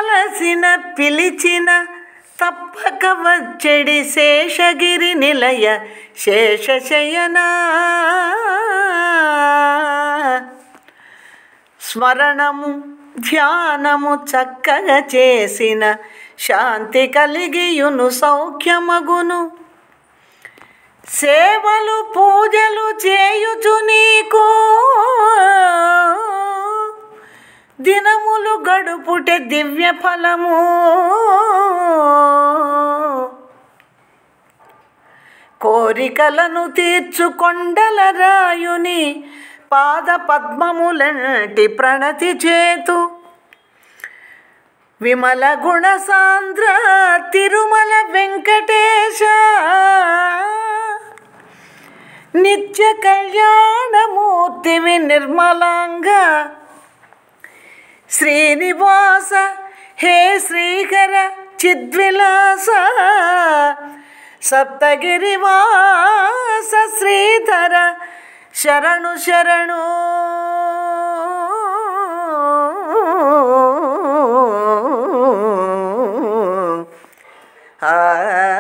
తలసిన పిలిచిన తప్పక వచ్చెడి శేషగిరి నిలయ శేషశయనా స్మరణము ధ్యానము చక్కగా చేసిన శాంతి కలిగియును సౌఖ్యమగును సేవలు పూజలు చేయుచు నీకు దినములు గడుపుటే దివ్య ఫలము కోరికలను తీర్చుకొండల రాయుని పాద పద్మములంటి ప్రణతి చేతు విమల గుణ సాంద్ర తిరుమల వెంకటేశ నిత్య కళ్యాణమూర్తివి నిర్మలాంగ శ్రీనివాస హే శ్రీకర చిద్విలాస సప్తగిరివాస శ్రీధర శరణు శరణు ఆ